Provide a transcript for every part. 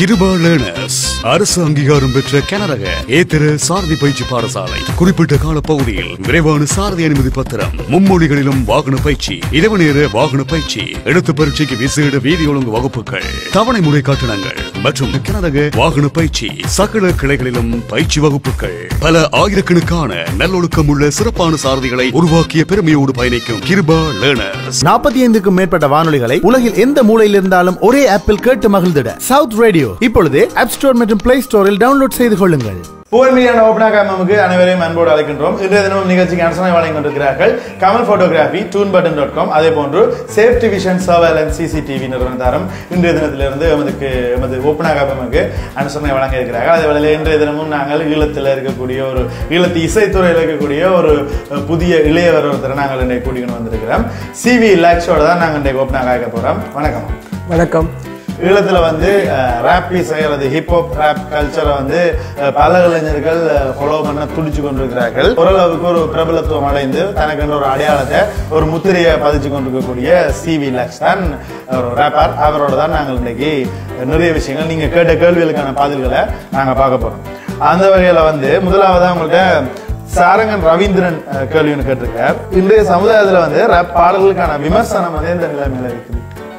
Kripa learners அரசு அங்கீகாரம் பெற்ற கனரக ஏத்திர சாரதி பயிற்சி பாடசாலை குறிப்பிட்ட கால பகுதியில் விரைவான சாரதி அனுமதி பத்திரம் மும்மொழிகளிலும் வாகன பயிற்சி இரவு நேர வாகன பயிற்சி எழுத்து பரீட்சைக்கு விசேட வீதி ஒழுங்கு வகுப்புகள் தவணை முறை கட்டணங்கள் மற்றும் கனரக வாகன பயிற்சி சகல கிளைகளிலும் பயிற்சி வகுப்புகள் பல ஆயிரக்கணக்கான நல்லொழுக்கம் உள்ள சிறப்பான சாரதிகளை உருவாக்கிய பெருமையோடு பயணிக்கும் கிருபா லேர்னர்ஸ் நாற்பத்தி ஐந்துக்கும் மேற்பட்ட வானொலிகளை உலகில் எந்த மூலையில் இருந்தாலும் ஒரே ஆப்பில் கேட்டு மகிழ்ந்திட சவுத் ரேடியோ இப்பொழுது ஆப் ஸ்டோர் மற்றும் பிளே ஸ்டோரில் டவுன்லோட் செய்து கொள்ளுங்கள் புகழ் மீடியான ஓப்பனா காமமுக்கு அனைவரையும் அன்போடு அழைக்கின்றோம் இன்றைய தினமும் நிகழ்ச்சிக்கு அரசனை வழங்கி கொண்டிருக்கிறார்கள் Kamal photography toon button dot com அதே போன்று சேஃப்டி விஷன் சர்வேலன்ஸ் சிசிடிவி நிறுவனத்தாரும் இன்றைய தினத்திலிருந்து எமதுக்கு எமது ஓப்பனா காமமுக்கு அனுசரணை வழங்க இருக்கிறார்கள் அதே வேளையில் இன்றைய தினமும் நாங்கள் ஈழத்தில் இருக்கக்கூடிய ஒரு ஈழத்து இசைத்துறையில் இருக்கக்கூடிய ஒரு அஹ், புதிய இளையவர் ஒருத்தரை நாங்கள் இன்றைய கூட்டிக்கொண்டு வந்திருக்கிறோம் சிவி லாக்ஸோட தான் நாங்கள் இன்றைய ஓப்பனா காக்க போகிறோம் வணக்கம் வணக்கம் ஈழத்துல வந்து ரேப் இசை அல்லது ஹிப்ஹாப் ரேப் கல்ச்சரை வந்து அஹ், பல இளைஞர்கள் ஃபாலோ பண்ண துடிச்சு கொண்டிருக்கிறார்கள் ஓரளவுக்கு ஒரு பிரபலத்துவம் அடைந்து தனக்கு ஒரு அடையாளத்தை ஒரு முத்திரையை பதிச்சு கொண்டிருக்கக்கூடிய சி வி லக்ஸ் தான் ஒரு ரேப்பர் அவரோட தான் நாங்கள் இன்னைக்கு நிறைய விஷயங்கள் நீங்க கேட்ட கேள்விகளுக்கான பதில்களை நாங்க பார்க்க போறோம் அந்த வகையில வந்து முதலாவதா உங்கள்ட்ட சாரங்கன் ரவீந்திரன் அஹ், கேள்வி ஒன்று கேட்டிருக்கார் இன்றைய சமுதாயத்துல வந்து ரேப் பாடல்களுக்கான விமர்சனம் வந்து எந்த நிலைமையில இருக்குது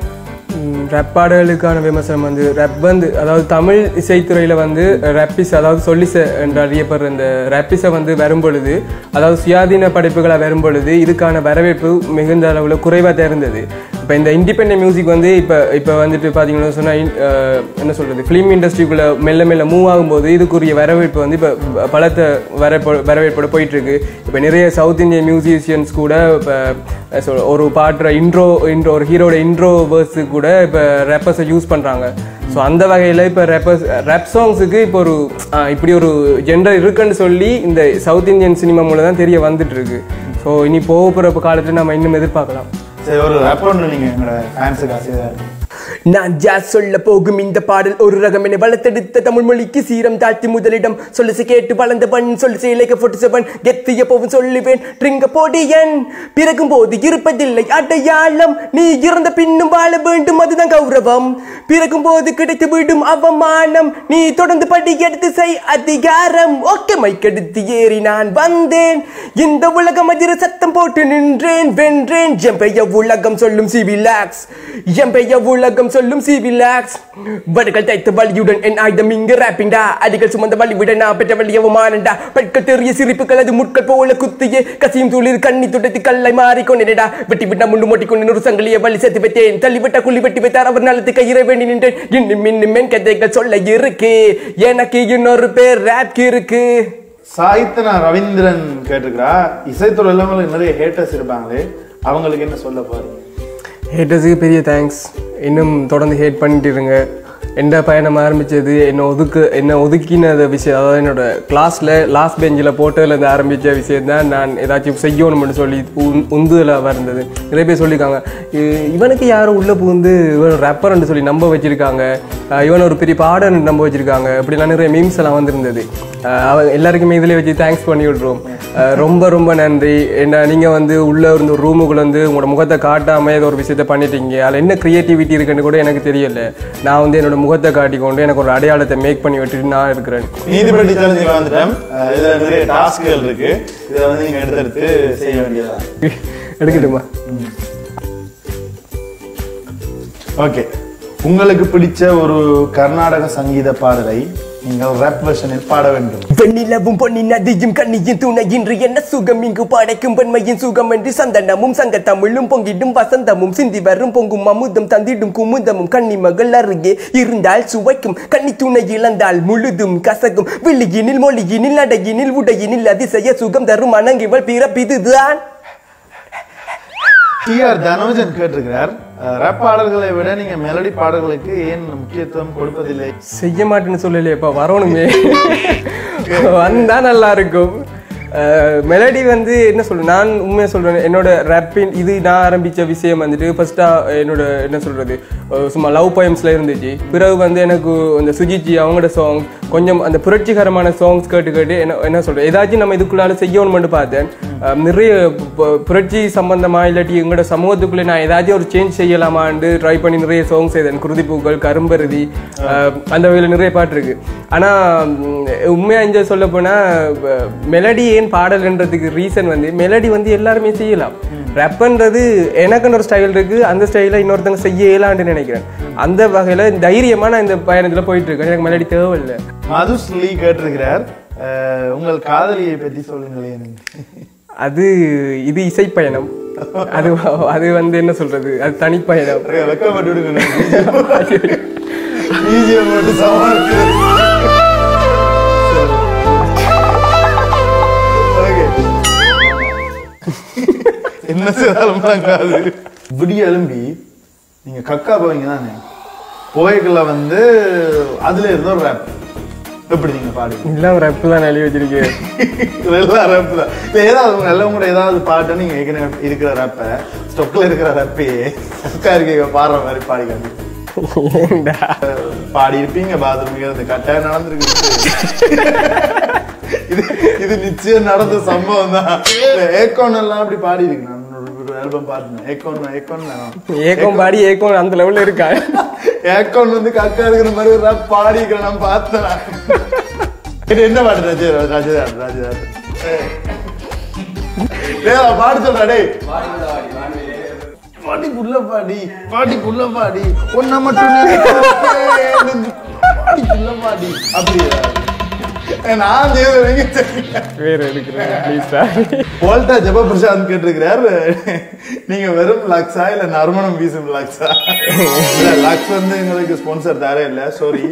ரப் பாடல்களுக்கான விமர்சனம் வந்து ரப் வந்து அதாவது தமிழ் இசைத்துறையில் வந்து ரப்பிஸ் அதாவது சொல்லிச என்று அறியப்படுற இந்த ரப்பிஸை வந்து வரும் பொழுது அதாவது சுயாதீன படைப்புகளாக வரும் பொழுது இதுக்கான வரவேற்பு மிகுந்த அளவில் குறைவாக தான் இருந்தது இப்போ இந்த இண்டிபெண்டன்ட் மியூசிக் வந்து இப்போ இப்போ வந்துட்டு பார்த்தீங்கன்னா சொன்னால் என்ன சொல்கிறது ஃபிலிம் இண்டஸ்ட்ரிக்குள்ளே மெல்ல மெல்ல மூவ் ஆகும்போது இதுக்குரிய வரவேற்பு வந்து இப்போ பலத்த வரப்போ வரவேற்போட போயிட்டு இருக்கு இப்போ நிறைய சவுத் இந்தியன் மியூசிஷியன்ஸ் கூட இப்போ ஒரு பாடுற இன்ட்ரோ இன்ட்ரோ ஒரு ஹீரோட இன்ட்ரோ வேர்ஸு கூட இப்போ ரேப்பர்ஸை யூஸ் பண்ணுறாங்க ஸோ அந்த வகையில் இப்போ ரேப்பர்ஸ் ரேப் சாங்ஸுக்கு இப்போ ஒரு ஆ, இப்படி ஒரு ஜெண்டர் இருக்குன்னு சொல்லி இந்த சவுத் இந்தியன் சினிமா மூலம் தான் தெரிய வந்துட்டு இருக்கு ஸோ இனி போக போகிற காலத்தில் நம்ம இன்னும் எதிர்பார்க்கலாம் சரி ஒரு ரேப் ஒன்று நீங்க எங்களோட ஃபேன்ஸுக்கு ஆசையாக நான் ஜாஸ் சொல்ல போகும் இந்த பாடல் ஒரு ரகம் என வளர்த்தெடுத்த தமிழ் மொழிக்கு சீரம் தாழ்த்தி முதலிடம் சொல்லிசை கேட்டு வளர்ந்தவன் சொல்லிசை இலைக்க போட்டு செவன் கெத்திய போவும் சொல்லுவேன் ட்ரிங்க போடியன் பிறக்கும் போது இருப்பதில்லை அடையாளம் நீ இறந்த பின்னும் வாழ வேண்டும் அதுதான் கௌரவம் பிறக்கும் போது கிடைத்து விடும் அவமானம் நீ தொடர்ந்து படி எடுத்து செய் அதிகாரம் ஓகே மைக்கெடுத்து ஏறி நான் வந்தேன் இந்த உலகம் அதிர சத்தம் போட்டு நின்றேன் வென்றேன் எம்பெய உலகம் சொல்லும் சிவிலாக்ஸ் எம்பெய உலகம் சொல்லும் சிவிலாக்ஸ் வடுகள் தைத்த வலியுடன் என் ஆயுதம் இங்கு ராப்பிண்டா அடிகள் சுமந்த வலிவிட நான் பெற்ற வலியவுமானண்டா பட்கள் தெரிய சிரிப்புகள் அது முட்கள் போல குத்தியே கசியும் துளிர் கண்ணி துடத்தி கல்லை மாறிக்கொண்டேடா வெட்டி விட்டா முண்டு மொட்டி கொண்டு ஒரு சங்கிலிய வலி சேர்த்து வைத்தேன் தள்ளி விட்டா குழி வெட்டி வைத்தார் அவர் நலத்துக்கு இறை வேண்டி நின்றேன் இன்னும் இன்னும் என் கதைகள் சொல்ல இருக்கு எனக்கு இன்னொரு பேர் ரேப் இருக்கு சாகித்யனா ரவீந்திரன் கேட்டிருக்கிறா இசைத்துறையில் உங்களுக்கு நிறைய ஹேட்டர்ஸ் இருப்பாங்களே அவங்களுக்கு என்ன சொல்ல போறீங்க ஹேட்டர்ஸுக்கு பெரிய தேங்க்ஸ் இன்னும் தொடர்ந்து ஹேட் பண்ணிட்டு இருங்க எந்த பயணம் ஆரம்பிச்சது என்ன ஒதுக்கு என்ன ஒதுக்கினத விஷயம் அதாவது என்னோட கிளாஸில் லாஸ்ட் பெஞ்சில் போட்டதுலேருந்து ஆரம்பித்த விஷயம் தான் நான் ஏதாச்சும் செய்யணும்னு சொல்லி உந் உந்துதலாக இருந்தது நிறைய பேர் சொல்லியிருக்காங்க இ- இவனுக்கு யாரும் உள்ளே புகுந்து இவன் ரப்பர்னு சொல்லி நம்ப வச்சிருக்காங்க அஹ் இவன் ஒரு பெரிய பாடன்னு நம்ப வச்சிருக்காங்க இப்படிலாம் நிறைய மீம்ஸ் எல்லாம் வந்திருந்தது அஹ் அவன் எல்லாருக்குமே இதில் வச்சு தேங்க்ஸ் பண்ணி விட்ருவோம் அஹ் ரொம்ப ரொம்ப நன்றி என்ன நீங்கள் வந்து உள்ளே இருந்து ஒரு ரூமுக்குள்ள வந்து உங்களோட முகத்தை காட்டாமல் ஏதோ ஒரு விஷயத்த பண்ணிட்டீங்க அதில் என்ன க்ரியேட்டிவிட்டி இருக்குன்னு கூட எனக்கு தெரியல நான் வந்து என்னோட முகத்தை காட்டிக்கொண்டு எனக்கு ஒரு அடையாளத்தை மேக் பண்ணி விட்டுட்டு நான் இருக்கிறேன் நீதிபதி சேலஞ்சுக்கு வந்துட்டேன் அஹ் இதுல நிறைய டாஸ்க்குகள் இருக்கு இதை வந்து நீங்க எடுத்தெடுத்து செய்ய வேண்டியதா எடுக்கட்டுமா ஓகே உங்களுக்கு பிடிச்ச ஒரு கர்நாடக சங்கீத பாடலை நீங்கள் ரேப் வெர்ஷனில் பாட வேண்டும் வெண்ணிலவும் பொன்னின் நதியும் கண்ணியின் துணை இன்று என்ன சுகம் இங்கு படைக்கும் பெண்மையின் சுகம் என்று சந்தனமும் சங்க தமிழும் பொங்கிடும் வசந்தமும் சிந்தி வரும் பொங்கும் அமுதம் தந்திடும் குமுதமும் கன்னி மகள் அருகே இருந்தால் சுவைக்கும் கன்னி துணை இழந்தால் முழுதும் கசக்கும் விழியினில் மொழியினில் நடையினில் உடையினில் அதிசய சுகம் தரும் அணங்கிவள் பிறப்பிதுதான் டி ஆர் தனோஜன் கேட்டிருக்கிறார் ரேப் பாடல்களை விட நீங்க மெலடி பாடல்களுக்கு ஏன் முக்கியத்துவம் கொடுப்பதில்லை செய்ய மாட்டேன்னு சொல்லலையேப்பா வரணுமே வந்தா நல்லா இருக்கும் மெலடி வந்து என்ன சொல்றது நான் உண்மையாக சொல்றேன் என்னோட ரேப்பின் இது நான் ஆரம்பிச்ச விஷயம் வந்துட்டு ஃபர்ஸ்டா என்னோட என்ன சொல்றது அஹ் சும்மா லவ் poemsல இருந்துச்சு பிறகு வந்து எனக்கு இந்த சுஜிஜி அவங்களோட சாங் கொஞ்சம் அந்த புரட்சிகரமான சாங்ஸ் கேட்டு கேட்டு என்ன என்ன சொல்றது ஏதாச்சும் நம்ம இதுக்குள்ளால செய்யணும்னு பார்த்தேன் அஹ், நிறைய பு- புரட்சி சம்பந்தமா இல்லாட்டி எங்களோட சமூகத்துக்குள்ள நான் ஏதாச்சும் ஒரு சேஞ்ச் செய்யலாமான்னு ட்ரை பண்ணி நிறைய சாங் செய்தேன் குருதிப்பூக்கள் கரும்பருதி அஹ், அந்த வகையில் நிறைய பாட்டு இருக்கு ஆனா உம், உண்மையா இங்க சொல்ல போனா மெலடி ஏன் பாடல்ன்றதுக்கு ரீசன் வந்து மெலடி வந்து எல்லாருமே செய்யலாம் ரப்பன்றது எனக்குன்னு ஒரு ஸ்டைல் இருக்கு அந்த ஸ்டைல இன்னொருத்தங்க செய்ய இயலான்னு நினைக்கிறேன் அந்த வகையில தைரியமா நான் இந்த பயணத்துல போயிட்டு இருக்கேன் எனக்கு மெலடி தேவையில்லை மதுஸ்லி கேட்டிருக்கிறார் அஹ், உங்கள் காதலியை பத்தி சொல்லுங்களேன் அது இது இசை பயணம் அது அது வந்து என்ன சொல்றது அது தனிப்பயணம் வெக்கப்பட்டு விடுங்க பிஜிஎம் மட்டும் சமாளிச்சு Okay. என்ன செய்தாலும் காது விடிய எழும்பி நீங்க கக்கா போவீங்க தானே போய்க்குள்ள வந்து அதுல இருந்த ஒரு ரேப் எப்படி நீங்க பாடுவீங்க எல்லாம் ரப்பு தான் எழுதி வச்சிருக்கேன் இதெல்லாம் ரேப் தான் இல்ல ஏதாவது நல்ல கூட ஏதாவது பாட்டு நீங்க ஏற்கனவே இருக்கிற ரேப்ப ஸ்டொக்ல இருக்கிற ரப்பையே கக்கா இருக்க பாடுற மாதிரி பாடிக்காங்க ஏன்டா? பாடி இருப்பீங்க பாத்ரூம் இருந்து கட்டாயம் நடந்திருக்கு இது இது நிச்சயம் நடந்த சம்பவம் தான் ஏக்கோன் எல்லாம் அப்படி பாடி இருக்கு நான் ஒரு ஆல்பம் பாடினேன் ஏக்கோன் ஏக்கோன் ஏக்கம் பாடி ஏக்கம் அந்த லெவல்ல இருக்கா ஏக்கோன் வந்து கக்கா இருக்கிற மாதிரி ஒரு rap பாடி இருக்கிறேன் நான் பார்த்தேன் நான். இது என்ன பாட்டு ராஜே ராஜேதாட் ராஜேதாட் டேய் பாடி சொல்றா டேய் பாடி புள்ள பாடி பாடி புள்ள பாடி ஒன்ன மட்டும் நினைக்கிறேன். பாடி புள்ள பாடி அப்படி நான் தேவரங்க தெரியல வேற இருக்கிறேன் ப்ளீஸ்டா போல்டா ஜெப பிரசாந்த் கேட்டிருக்கிறார் நீங்க வெறும் லக்ஸா இல்ல நறுமணம் வீசும் லக்ஸா இல்ல லக்ஸ் வந்து எங்களுக்கு ஸ்பான்சர் தர இல்ல சாரி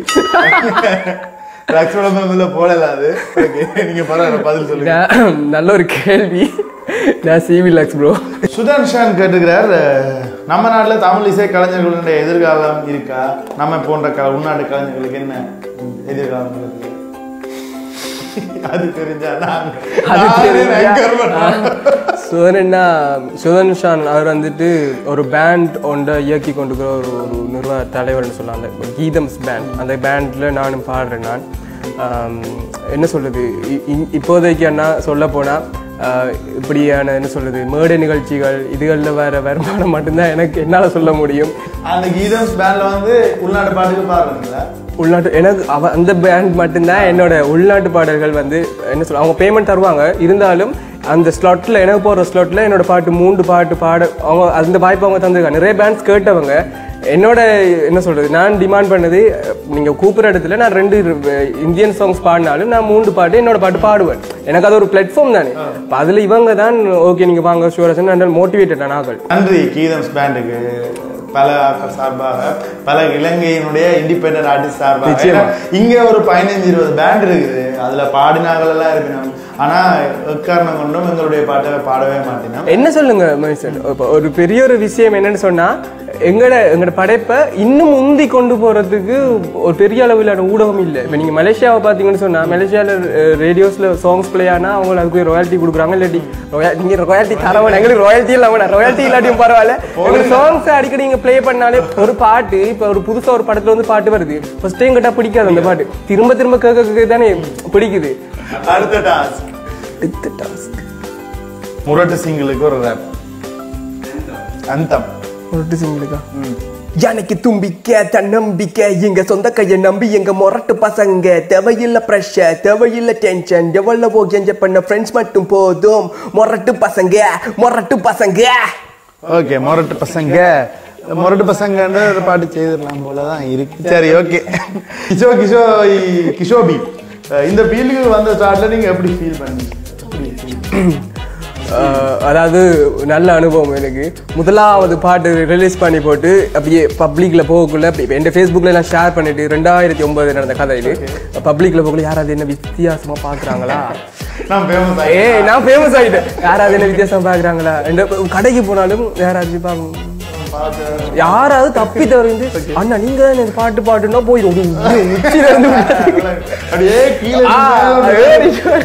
லக்ஸோட மேல போடல அது Okay, நீங்க பரவாயில்ல பதில் சொல்லுங்க நல்ல ஒரு கேள்வி நான் சிவி லக்ஸ் ப்ரோ சுதன் ஷான் கேட்டுக்கிறார் நம்ம நாட்டுல தமிழ் இசை கலைஞர்களுடைய எதிர்காலம் இருக்கா நம்ம போன்ற க- உள்நாட்டு கலைஞர்களுக்கு என்ன எதிர்காலம் இருக்கு அது தெரிஞ்சா நான் அது நானே anchor பண்ணுவேன். சுதனா சுதன் ஷான் அவர் வந்துட்டு ஒரு பேண்ட் ஒன்றை இயக்கி கொண்டுக்கிற ஒரு ஒரு நிர்வாக தலைவர்னு சொல்லலாம் அந்த கீதம்ஸ் பேண்ட் அந்த பேண்டில் நானும் பாடுறேன் நான் ஆம், என்ன சொல்றது இ- இ- இப்போதைக்கு அண்ணா சொல்ல போனால் இப்படியான என்ன சொல்றது மேடை நிகழ்ச்சிகள் இதுகளில் வர வருமானம் மட்டும்தான் எனக்கு என்னால் சொல்ல முடியும் அந்த கீதம்ஸ் பேண்ட்ல வந்து உள்நாட்டு பாட்டுக்கு பாடுறீங்களா உள்நாட்டு எனக்கு அவ அந்த பேண்ட் மட்டும்தான் என்னோட உள்நாட்டு பாடல்கள் வந்து என்ன சொல்ல அவங்க பேமெண்ட் தருவாங்க இருந்தாலும் அந்த ஸ்லாட்ல எனக்கு போகிற ஸ்லாட்ல என்னோட பாட்டு மூன்று பாட்டு பாட அவங்க அந்த வாய்ப்பு அவங்க தந்திருக்காங்க நிறைய பேண்ட்ஸ் கேட்டவங்க என்னோட என்ன சொல்றது நான் டிமாண்ட் பண்ணது நீங்க கூப்பிட்ற இடத்துல நான் ரெண்டு இந்தியன் சாங்ஸ் பாடினாலும் நான் மூன்று பாட்டு என்னோட பாட்டு பாடுவேன் எனக்கு அது ஒரு பிளாட்ஃபார்ம் தானே அப்ப அதுல இவங்க தான் ஓகே நீங்க வாங்க ஷூரசன் மோட்டிவேட்டட் ஆனார்கள் நன்றி கீதம்ஸ் பேண்டுக்கு பல ஆக்கள் சார்பாக பல இலங்கையினுடைய இண்டிபெண்டன்ட் ஆர்டிஸ்ட் சார்பாக நிச்சயமா. ஏன்னா, இங்க ஒரு பதினஞ்சு இருபது பேண்ட் இருக்குது அதுல பாடினாங்கள் எல்லாம் இருக்கணும் ஆனா எக்காரணம் கொண்டும் எங்களுடைய பாட்டை பாடவே மாட்டேனோம் என்ன சொல்லுங்க மனுஷன் இப்ப ஒரு பெரிய ஒரு விஷயம் என்னன்னு சொன்னா எங்கட எங்கட படைப்பை இன்னும் உந்தி கொண்டு போறதுக்கு ஒரு பெரிய அளவிலான ஊடகம் இல்லை இப்போ நீங்க மலேசியாவை பார்த்தீங்கன்னு சொன்னா மலேசியால ரேடியோஸ்ல சாங்ஸ் பிளே ஆனா அவங்க அதுக்கு ராயல்ட்டி கொடுக்குறாங்க இல்லாட்டி royal- நீங்க ராயல்ட்டி தரவன எங்களுக்கு ராயல்ட்டி இல்லாம ராயல்ட்டி இல்லாட்டியும் பரவாயில்ல எங்களுக்கு சாங்ஸ் அடிக்கடி நீங்க ப்ளே பண்ணாலே ஒரு பாட்டு இப்போ ஒரு புதுசா ஒரு படத்துல வந்து பாட்டு வருது ஃபர்ஸ்ட் டைம் கேட்டா பிடிக்காது அந்த பாட்டு திரும்ப திரும்ப கேட்க கேட்க தானே பிடிக்குது அடுத்த டாஸ்க் அடுத்த task. முரட்டு சிங்களுக்கு ஒரு ரேப் அந்தம் ஒரு சிங்களுக்கா எனக்கு தும்பிக்க தன்னம்பிக்கை எங்க சொந்த கையை நம்பி எங்க மொரட்டு பசங்க தேவையில்ல ப்ரெஷர் தேவையில்ல டென்ஷன் எவ்வளவோ என்ஜாய் பண்ண ஃப்ரெண்ட்ஸ் மட்டும் போதும் மொரட்டு பசங்க மொரட்டு பசங்க ஓகே முரட்டு பசங்க முரட்டு பசங்கன்ற ஒரு பாட்டு செய்திடலாம் போலதான் இருக்கு சரி ஓகே கிஷோ கிஷோ கிஷோபி அஹ் இந்த ஃபீல்டுக்கு வந்த ஸ்டார்ட்ல நீங்க எப்படி ஃபீல் பண்ணீங்க எப்படி feel? அஹ், அதாவது நல்ல அனுபவம் எனக்கு முதலாவது பாட்டு ரிலீஸ் பண்ணி போட்டு அப்படியே பப்ளிக்ல போகக்குள்ள அப்படி என் ஃபேஸ்புக்ல எல்லாம் ஷேர் பண்ணிட்டு ரெண்டாயிரத்தி ஒன்பது நடந்த கதை இது பப்ளிக்ல போகக்குள்ள யாராவது என்ன வித்தியாசமா பாக்குறாங்களா நான் ஃபேமஸ் ஏய் நான் ஃபேமஸ் ஆயிட்டேன் யாராவது என்ன வித்தியாசம் பாக்குறாங்களா இந்த கடைக்கு போனாலும் யாராவது பாக்க யாராவது தப்பி தவறிந்து அண்ணா நீங்க தான் எனக்கு பாட்டு பாட்டுன்னா போய் ஒரு உச்சி- உச்சியில இருந்து அப்படியே கீழே ஆ, very good.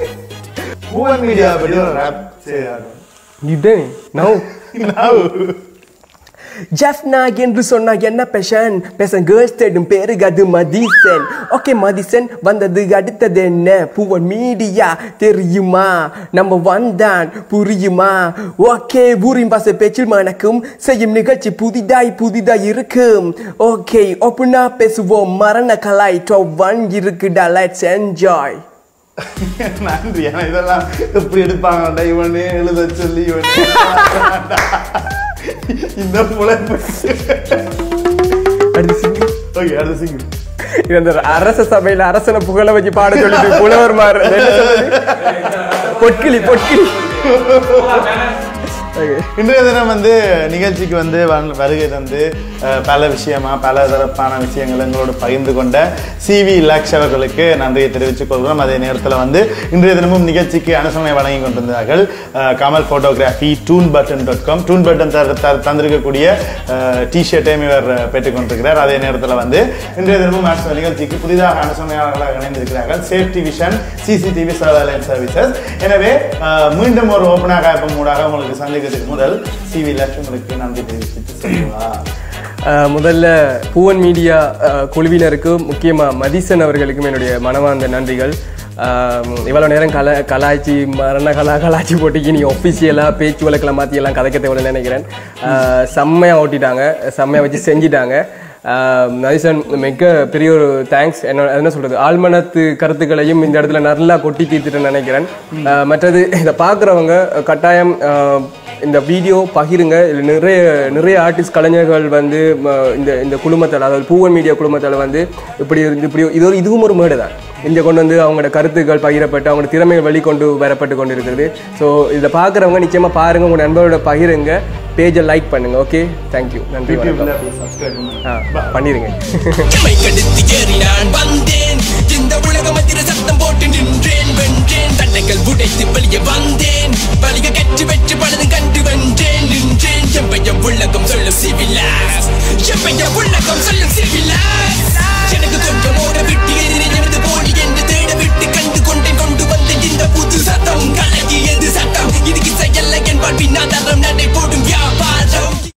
பூவன் மீடியா பற்றி ஒரு ரேப் செய்தாங்க You done it. No. Jaffna என்று சொன்னா என்ன பேஷன் பேசன் கேர்ள்ஸ் தேடும் பேருக்கு அது மதிசன் ஓகே மதிசன் வந்தது அடுத்தது என்ன பூவன் மீடியா தெரியுமா நம்ம வந்தான் புரியுமா ஓகே ஊரின் பாச பேச்சில் மணக்கும் செய்யும் நிகழ்ச்சி புதிதாய் புதிதாய் இருக்கும் ஓகே ஓப்பனா பேசுவோம் மரண கலாய் டாப் ஒன் இருக்குடா லெட்ஸ் என்ஜாய் நன்றி ஏன்னா இதெல்லாம் எப்படி எடுப்பாங்கடா இவனே எழுத சொல்லி இவனே இந்த முளைப்பு அடுத்து சிங்கு ஓகே அடுத்த சிங்கிள் இது அந்த அரச சபையில அரசனை புகழ வச்சு பாட சொல்லிட்டு புலவர் மாறு என்ன சொல்றது? பொற்கிளி பொற்கிளி Okay. இன்றைய தினம் வந்து நிகழ்ச்சிக்கு வந்து வ- வருகை தந்து அஹ், பல விஷயமா பல தரப்பான விஷயங்களை எங்களோடு பகிர்ந்து கொண்ட சிவி லக்ஷ் அவர்களுக்கு நன்றியை தெரிவித்துக் கொள்கிறோம் அதே நேரத்தில் வந்து இன்றைய தினமும் நிகழ்ச்சிக்கு அனுசரணை வழங்கி கொண்டிருந்தார்கள் அஹ், Kamal photography toon button dot com toon button தர தர- தந்திருக்கக்கூடிய டிஷர்ட்டையும் இவர் பெற்றுக் கொண்டிருக்கிறார் அதே நேரத்தில் வந்து இன்றைய தினமும் அனுசரணை நிகழ்ச்சிக்கு புதிதாக அனுசரணையாளர்களாக இணைந்திருக்கிறார்கள் safety vision CCTV surveillance services எனவே அஹ், மீண்டும் ஒரு ஓப்பனாக ஆப்பம் மூடாக உங்களுக்கு சந்திக்கிறதுக்கு முதல் சிவி லட்சுமணுக்கு நன்றி தெரிவித்துட்டு செல்வா அஹ் முதல்ல பூவன் மீடியா அஹ், குழுவினருக்கு முக்கியமாக மதிசன் அவர்களுக்கும் என்னுடைய மனமார்ந்த நன்றிகள் அஹ், இவ்வளவு நேரம் கல கலாய்ச்சி மரண கலா கலாய்ச்சி போட்டிக்கு நீ ஒஃபிஷியலாக பேச்சு வழக்கில் மாற்றி எல்லாம் கதைக்க தேவைன்னு நினைக்கிறேன் அஹ், செம்மையா ஓட்டிட்டாங்க செம்மையா வச்சு செஞ்சிட்டாங்க அஹ், மதிசன் மிக பெரிய ஒரு தேங்க்ஸ் என்ன என்ன சொல்றது ஆழ்மனத்து கருத்துக்களையும் இந்த இடத்துல நல்லா கொட்டி தீர்த்துட்டு நினைக்கிறேன் அஹ், மற்றது இதை பார்க்குறவங்க கட்டாயம் அஹ், இந்த வீடியோ பகிருங்க இதில் நிறைய நிறைய ஆர்டிஸ்ட் கலைஞர்கள் வந்து ம, இந்த இந்த குழுமத்தில் அதாவது பூவன் மீடியா குழுமத்தில் வந்து இப்படி இருந்து- இப்படி இது ஒரு இதுவும் ஒரு மேடு தான் இங்கே கொண்டு வந்து அவங்களோட கருத்துக்கள் பகிரப்பட்டு அவங்களோட திறமைகள் வெளிக்கொண்டு வரப்பட்டு கொண்டு இருக்கிறது ஸோ இதை பார்க்குறவங்க நிச்சயமாக பாருங்க உங்க நண்பரோட பகிருங்க பேஜை லைக் பண்ணுங்க ஓகே தேங்க்யூ நன்றி வணக்கம் சப்ஸ்கிரைப் பண்ணுங்க ஆ பண்ணிடுங்க எம்மை கடுத்து ஏறி நான் வந்தேன் இந்த உலக மத்திர சத்தம் போட்டு நின்றேன் வென்றேன் தட்டைகள் உடைத்து வெளியே வந்தேன் வலிக கற்று வெற்றி பலதும் கண்டு வென்றேன் நின்றேன் எம்பைய உலகம் சொல்லும் சிவிலாஸ் எம்பைய உலகம் சொல்லும் சிவிலாஸ் எனக்கு கொஞ்சம் ஓட விட்டு எதிரிலிருந்து போடி என்று தேட விட்டு கண்டு கொண்டேன் கொண்டு வந்த இந்த புது சத்தம் கலகியது சட்டம் இதுக்கு செயல்ல என் வாழ்வின் ஆதாரம் நடை